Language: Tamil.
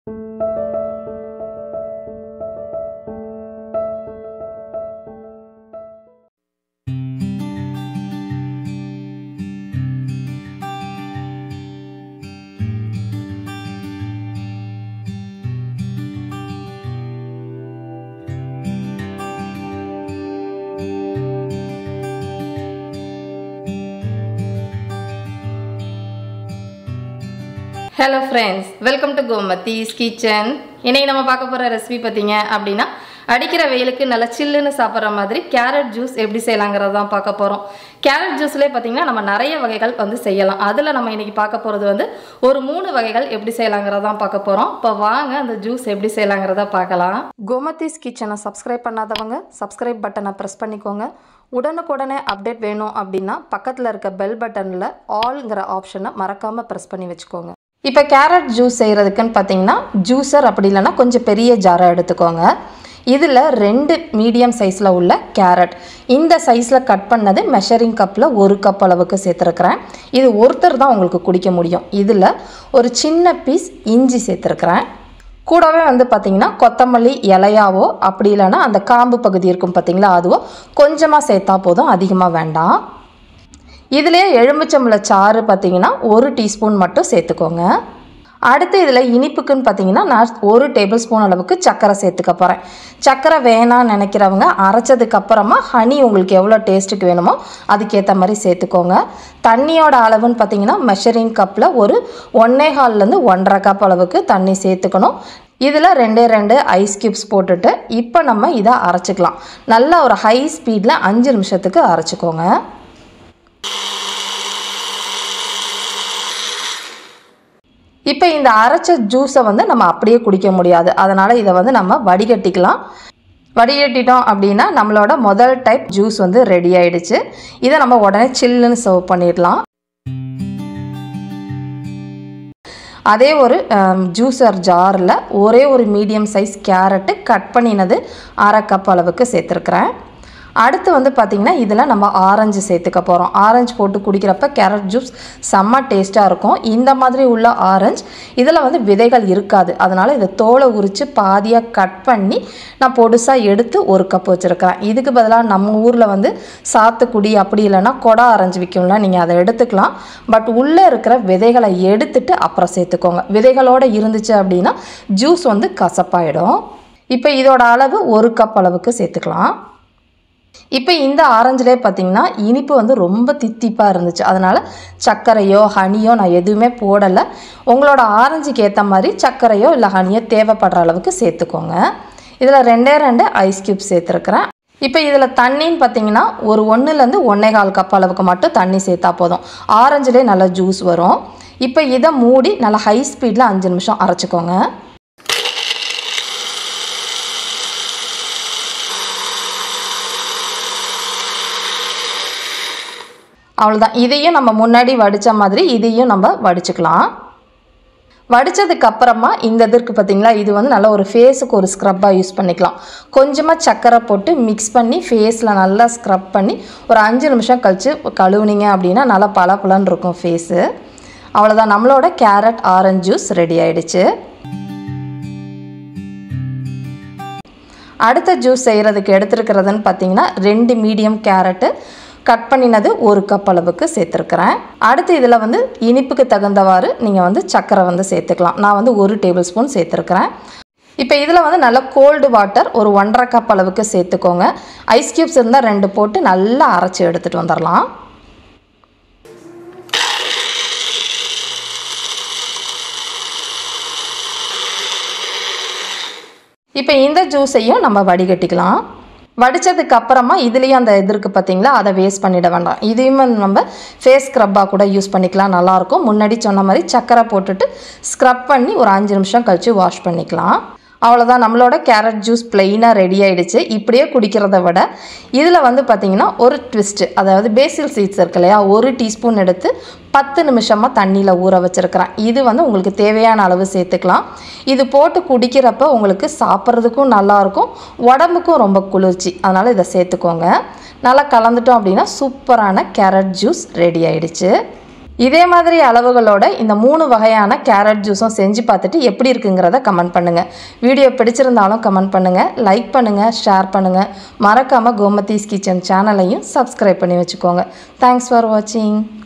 hello friends welcome to Gomathi's kitchen இன்னைக்கு நம்ம பார்க்க போகிற ரெசிபி பார்த்தீங்க அப்படின்னா அடிக்கிற வெயிலுக்கு நல்லா சில்லுன்னு சாப்பிட்ற மாதிரி கேரட் ஜூஸ் எப்படி செய்யலாங்கிறது தான் பார்க்க போகிறோம் கேரட் ஜூஸ்லேயே பார்த்தீங்கன்னா நம்ம நிறைய வகைகள் வந்து செய்யலாம் அதில் நம்ம இன்னைக்கு பார்க்க போகிறது வந்து ஒரு மூணு வகைகள் எப்படி செய்யலாங்கிறத தான் பார்க்க போகிறோம் இப்போ வாங்க அந்த ஜூஸ் எப்படி செய்யலாங்கிறத பார்க்கலாம் கோமத்திஸ் கிச்சனை சப்ஸ்கிரைப் பண்ணாதவங்க சப்ஸ்கிரைப் பட்டனை ப்ரெஸ் பண்ணிக்கோங்க உடனுக்குடனே அப்டேட் வேணும் அப்படின்னா பக்கத்தில் இருக்க பெல் பட்டனில் ஆல்ங்கிற ஆப்ஷனை மறக்காமல் ப்ரெஸ் பண்ணி வச்சுக்கோங்க இப்போ கேரட் ஜூஸ் செய்கிறதுக்குன்னு பார்த்தீங்கன்னா ஜூஸர் அப்படி இல்லைன்னா கொஞ்சம் பெரிய ஜாராக எடுத்துக்கோங்க இதில் ரெண்டு மீடியம் சைஸில் உள்ள கேரட் இந்த சைஸில் கட் பண்ணது மெஷரிங் கப்பில் ஒரு கப் அளவுக்கு சேர்த்துருக்குறேன் இது ஒருத்தர் தான் உங்களுக்கு குடிக்க முடியும் இதில் ஒரு சின்ன பீஸ் இஞ்சி சேர்த்துருக்குறேன் கூடவே வந்து பார்த்திங்கன்னா கொத்தமல்லி இலையாவோ அப்படி இல்லைன்னா அந்த காம்பு பகுதி இருக்கும் பார்த்தீங்களா அதுவோ கொஞ்சமாக சேர்த்தா போதும் அதிகமாக வேண்டாம் இதிலே எலுமிச்சம்பழ சாறு பார்த்தீங்கன்னா ஒரு டீஸ்பூன் மட்டும் சேர்த்துக்கோங்க அடுத்து இதில் இனிப்புக்குன்னு பார்த்தீங்கன்னா நான் ஒரு டேபிள் ஸ்பூன் அளவுக்கு சர்க்கரை சேர்த்துக்க போகிறேன் சர்க்கரை வேணாம்னு நினைக்கிறவங்க அரைச்சதுக்கு அப்புறமா ஹனி உங்களுக்கு எவ்வளோ டேஸ்ட்டுக்கு வேணுமோ அதுக்கேற்ற மாதிரி சேர்த்துக்கோங்க தண்ணியோட அளவுன்னு பார்த்தீங்கன்னா மெஷரிங் கப்பில் ஒரு ஒன்னே கால்லேருந்து ஒன்றரை கப் அளவுக்கு தண்ணி சேர்த்துக்கணும் இதில் ரெண்டே ரெண்டு ஐஸ் கியூப்ஸ் போட்டுட்டு இப்போ நம்ம இதை அரைச்சிக்கலாம் நல்லா ஒரு ஹை ஸ்பீடில் அஞ்சு நிமிஷத்துக்கு அரைச்சிக்கோங்க இப்போ இந்த அரைச்ச ஜூஸை வந்து நம்ம அப்படியே குடிக்க முடியாது அதனால் இதை வந்து நம்ம வடிகட்டிக்கலாம் வடிகட்டிட்டோம் அப்படின்னா நம்மளோட முதல் டைப் ஜூஸ் வந்து ரெடி ஆயிடுச்சு இதை நம்ம உடனே சில்லுன்னு சர்வ் பண்ணிடலாம் அதே ஒரு ஜூஸர் ஜாரில் ஒரே ஒரு மீடியம் சைஸ் கேரட்டு கட் பண்ணினது அரை கப் அளவுக்கு சேர்த்துருக்குறேன் அடுத்து வந்து பார்த்திங்கன்னா இதில் நம்ம ஆரஞ்சு சேர்த்துக்க போகிறோம் ஆரஞ்சு போட்டு குடிக்கிறப்ப கேரட் ஜூஸ் செம்ம டேஸ்ட்டாக இருக்கும் இந்த மாதிரி உள்ள ஆரஞ்சு இதில் வந்து விதைகள் இருக்காது அதனால் இதை தோலை உரித்து பாதியாக கட் பண்ணி நான் பொடுசாக எடுத்து ஒரு கப் வச்சுருக்கிறேன் இதுக்கு பதிலாக நம்ம ஊரில் வந்து சாத்துக்குடி அப்படி இல்லைன்னா கொடை ஆரஞ்சு விற்கும்ல நீங்கள் அதை எடுத்துக்கலாம் பட் உள்ளே இருக்கிற விதைகளை எடுத்துட்டு அப்புறம் சேர்த்துக்கோங்க விதைகளோடு இருந்துச்சு அப்படின்னா ஜூஸ் வந்து கசப்பாயிடும் இப்போ இதோட அளவு ஒரு கப் அளவுக்கு சேர்த்துக்கலாம் இப்போ இந்த ஆரஞ்சிலே பார்த்தீங்கன்னா இனிப்பு வந்து ரொம்ப தித்திப்பாக இருந்துச்சு அதனால் சர்க்கரையோ ஹனியோ நான் எதுவுமே போடலை உங்களோட ஆரஞ்சுக்கு ஏற்ற மாதிரி சர்க்கரையோ இல்லை ஹனியோ தேவைப்படுற அளவுக்கு சேர்த்துக்கோங்க இதில் ரெண்டே ரெண்டு ஐஸ் க்யூப் சேர்த்துருக்குறேன் இப்போ இதில் தண்ணின்னு பார்த்தீங்கன்னா ஒரு ஒன்றுலேருந்து ஒன்றே கால் கப் அளவுக்கு மட்டும் தண்ணி சேர்த்தா போதும் ஆரஞ்சுலேயே நல்லா ஜூஸ் வரும் இப்போ இதை மூடி நல்லா ஹை ஸ்பீடில் அஞ்சு நிமிஷம் அரைச்சிக்கோங்க அவ்வளோதான் இதையும் நம்ம முன்னாடி வடித்த மாதிரி இதையும் நம்ம வடிச்சுக்கலாம் வடித்ததுக்கு அப்புறமா இந்த இதற்கு பார்த்திங்களா இது வந்து நல்லா ஒரு ஃபேஸுக்கு ஒரு ஸ்க்ரப்பாக யூஸ் பண்ணிக்கலாம் கொஞ்சமாக சர்க்கரை போட்டு மிக்ஸ் பண்ணி ஃபேஸில் நல்லா ஸ்க்ரப் பண்ணி ஒரு அஞ்சு நிமிஷம் கழித்து கழுவுனீங்க அப்படின்னா நல்லா பளபளன்னு இருக்கும் ஃபேஸு அவ்வளோதான் நம்மளோட கேரட் ஆரஞ்சு ஜூஸ் ரெடி ஆயிடுச்சு அடுத்த ஜூஸ் செய்கிறதுக்கு எடுத்துருக்கிறதுன்னு பார்த்தீங்கன்னா ரெண்டு மீடியம் கேரட்டு கட் பண்ணினது ஒரு கப் அளவுக்கு சேர்த்துருக்குறேன் அடுத்து இதில் வந்து இனிப்புக்கு தகுந்தவாறு நீங்கள் வந்து சர்க்கரை வந்து சேர்த்துக்கலாம் நான் வந்து ஒரு டேபிள் ஸ்பூன் சேர்த்துருக்குறேன் இப்போ இதில் வந்து நல்லா கோல்டு வாட்டர் ஒரு ஒன்றரை கப் அளவுக்கு சேர்த்துக்கோங்க ஐஸ் க்யூப்ஸ் இருந்தால் ரெண்டு போட்டு நல்லா அரைச்சி எடுத்துகிட்டு வந்துடலாம் இப்போ இந்த ஜூஸையும் நம்ம வடிகட்டிக்கலாம் வடித்ததுக்கு அப்புறமா இதுலேயும் அந்த இது இருக்குது பார்த்தீங்களா அதை வேஸ்ட் பண்ணிட வேண்டாம் இதையுமே நம்ம ஃபேஸ் ஸ்க்ரப்பாக கூட யூஸ் பண்ணிக்கலாம் நல்லாயிருக்கும் முன்னாடி சொன்ன மாதிரி சர்க்கரை போட்டுட்டு ஸ்க்ரப் பண்ணி ஒரு அஞ்சு நிமிஷம் கழித்து வாஷ் பண்ணிக்கலாம் அவ்வளோதான் நம்மளோட கேரட் ஜூஸ் பிளெயினாக ரெடி ஆகிடுச்சு இப்படியே குடிக்கிறத விட இதில் வந்து பார்த்திங்கன்னா ஒரு ட்விஸ்ட்டு அதாவது பேசில் சீட்ஸ் இருக்கு இல்லையா ஒரு டீஸ்பூன் எடுத்து பத்து நிமிஷமாக தண்ணியில் ஊற வச்சுருக்கிறேன் இது வந்து உங்களுக்கு தேவையான அளவு சேர்த்துக்கலாம் இது போட்டு குடிக்கிறப்ப உங்களுக்கு சாப்பிட்றதுக்கும் நல்லாயிருக்கும் உடம்புக்கும் ரொம்ப குளிர்ச்சி அதனால் இதை சேர்த்துக்கோங்க நல்லா கலந்துட்டோம் அப்படின்னா சூப்பரான கேரட் ஜூஸ் ரெடி ஆயிடுச்சு இதே மாதிரி அளவுகளோட இந்த மூணு வகையான கேரட் ஜூஸும் செஞ்சு பார்த்துட்டு எப்படி இருக்குங்கிறத கமெண்ட் பண்ணுங்கள் வீடியோ பிடிச்சிருந்தாலும் கமெண்ட் பண்ணுங்கள் லைக் பண்ணுங்கள் ஷேர் பண்ணுங்கள் மறக்காமல் கோமதீஸ் கிச்சன் சேனலையும் சப்ஸ்கிரைப் பண்ணி வச்சுக்கோங்க தேங்க்ஸ் ஃபார் வாட்சிங்